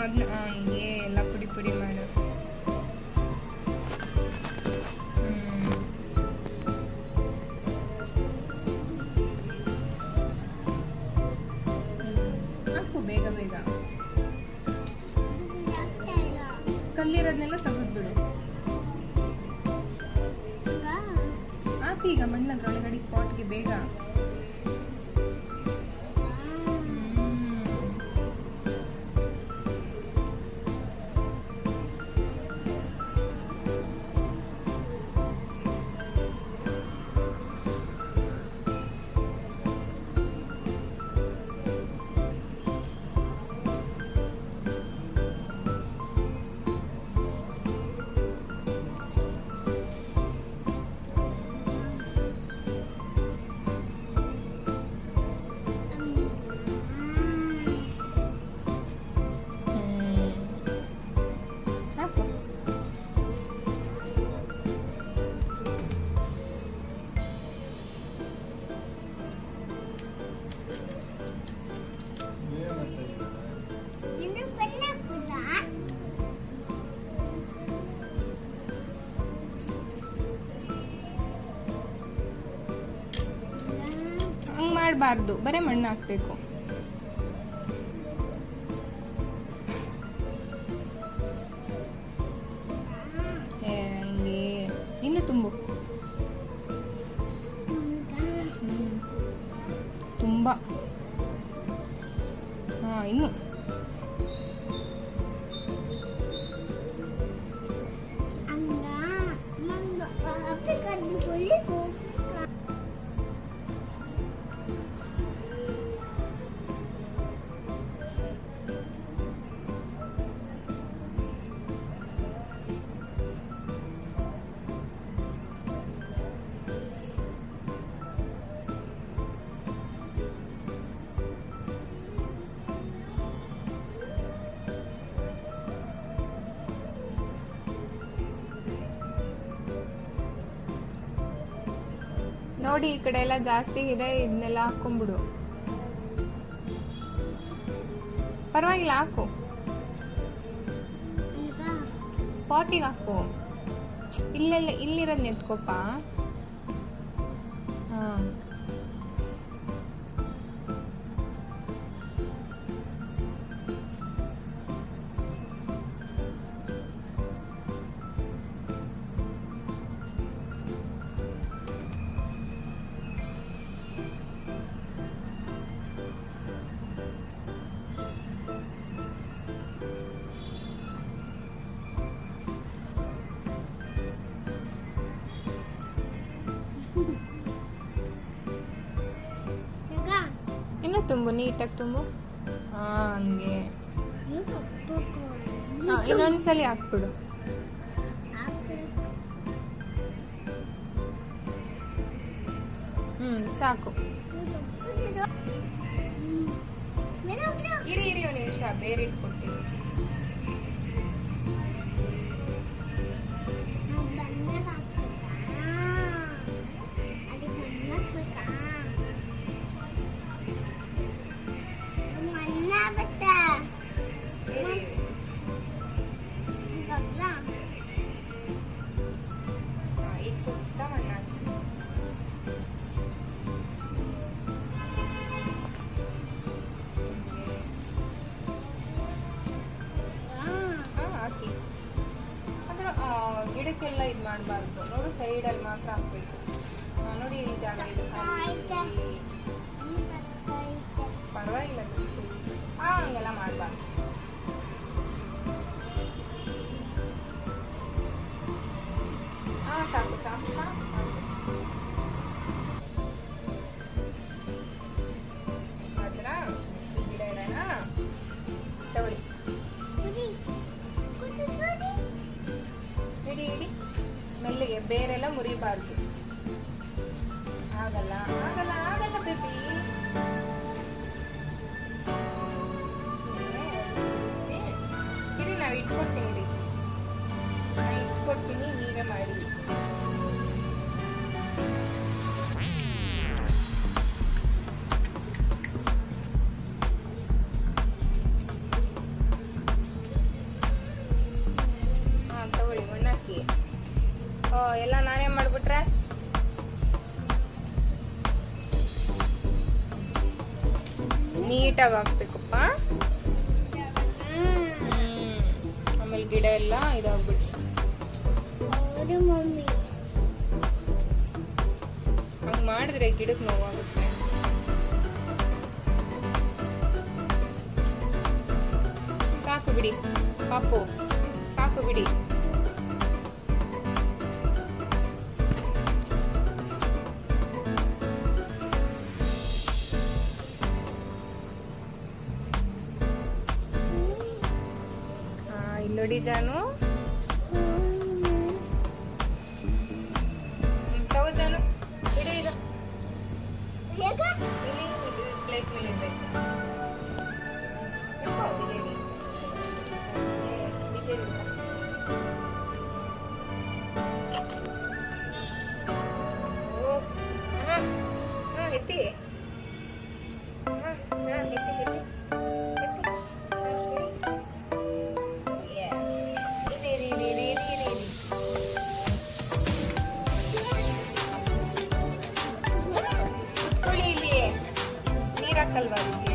ಅದನ್ನ ಹಂಗೆ ಎಲ್ಲ ಪುಡಿ ಪುಡಿ ಮಾಡು ಹ್ಮ್. ಹಾಕು ಬೇಗ ಬೇಗ ಕಲ್ಲಿರೋದ್ನೆಲ್ಲ ತೆಗೆದ್ಬಿಡು ಹಾಕಿ ಈಗ ಮಣ್ಣು ಅದ್ರೊಳಗಡೆ ಪಾಟ್ಗೆ ಬೇಗ ಹ್ಮ್. ಹ್ಮ್. ಹಾಕು ಹಂಗ್ ಮಾಡಬಾರ್ದು ಬರೀ ಮಣ್ಣು ಹಾಕ್ಬೇಕು ಏ, ಹಂಗೆ ಇನ್ನು ತುಂಬು ಹ್ಮ್. ತುಂಬಾ ಹಾ ಇನ್ನು ನೋಡಿ ಈ ಕಡೆ ಎಲ್ಲ ಜಾಸ್ತಿ ಇದೆ ಇದನ್ನೆಲ್ಲ ಹಾಕೊಂಡ್ಬಿಡು ಪರವಾಗಿಲ್ಲ ಹಾಕು ಪಾಟಿಗೆ ಹಾಕು ಇಲ್ಲೆಲ್ಲ ಇಲ್ಲಿರೋದ್ ನೆತ್ಕೋಪ ಹಾ ಇನ್ನು ತುಂಬು ನೀಟಾಗಿ ತುಂಬು ಹಾ ಹಂಗೆ ಹಾ ಇನ್ನೊಂದ್ಸಲಿ ಹಾಕ್ಬಿಡು ಹ್ಮ್ ಸಾಕು ಇರಿ ಇರಿ ಒಂದು ನಿಮಿಷ ಬೇರೆ ಇಟ್ಕೊಡ್ತೀನಿ ಇರಿ, ಇರಿ. ಹಾ, ಈಗ ಸುತ್ತ ಮಣ್ಣು ಹಾಕಿ ಹಾ ಹಾಕಿ ಅದ್ರ ಆ, ಗಿಡಕ್ಕೆಲ್ಲ ಇದು ಮಾಡಬಾರ್ದು ನೋಡು ಸೈಡಲ್ಲಿ ಮಾತ್ರ ಹಾಕ್ಬೇಕು ಆ, ನೋಡಿ ಈ ಜಾಗ ಇದು ಖಾಲಿ. ಪರವಾಗಿಲ್ಲ ಬಿಚ್ಚು ಹಾ ಹಂಗೆಲ್ಲ ಮಾಡಬಾರ್ದು ಹಾ ಸಾಕು ಸಾಕು ಸಾಕು ಸಾಕು ಆದ್ರಾ ಈ ಗಿಡ ಇಡೋಣ ತಗೊಳ್ಳಿ ಇಡಿ ಇಡಿ ಮೆಲ್ಲಿಗೆ ಬೇರೆಲ್ಲ ಮುರಿಬಾರ್ದು ಆಗಲ್ಲ ಆಗಲ್ಲ ಆಗಲ್ಲ ಬೇಬಿ ಇರಿ ನಾವು ಇಟ್ಕೊಡ್ತೀನಿ ಇರಿ ನಾ ಇಟ್ಕೊಡ್ತೀನಿ ನೀವೇ ಮಾಡಿ ನೀಟಾಗಿ ಹಾಕ್ಬೇಕಪ್ಪ ಹ್ಮ್. ಹ್ಮ್ ಆಮೇಲೆ ಗಿಡ ಎಲ್ಲ ಇದಾಗ್ಬಿಟ್ಟು ಹೌದು ಮಮ್ಮಿ ಹಂಗ್ ಮಾಡಿದ್ರೆ ಗಿಡಕ್ಕೆ ನೋವಾಗುತ್ತೆ ಸಾಕು ಬಿಡಿ ಪಾಪು ಸಾಕು ಬಿಡಿ ಆ, ಇಲ್ಲಿ ನೋಡಿ ಜಾನು ಹ್ಮ್. ಹ್ಮ್, ತಗೋ ಜಾನು ಬಿಡು ಈಗ ಹೇಗ? ಇಲ್ಲಿ ಪ್ಲೇಟ್ ಮೇಲೆ ಇಡ್ಬೇಕು ಇಟ್ಕೋ, ಇದೆ ಇಲ್ಲಿ. ಇದೆ, ಇದೆ ಇಟ್ಕೋ. ಓ, ಹಾ, ಹಾ, ಎತ್ತಿ. ಹಾ, ಹಾ, ಎತ್ತಿ, ಎತ್ತಿ. ಎತ್ತಿ. ಹಾ, ಇಡಿ. Yes. ಇಡಿ, ಇಡಿ, ಇಡಿ, ಇಡಿ, ಇಡಿ, ಇಡಿ, ಇಡಿ. ಕುತ್ಕೊಳ್ಳಿ ಇಲ್ಲಿ ನೀರ್ ಹಾಕಲ್ವಾ ಅದಕ್ಕೆ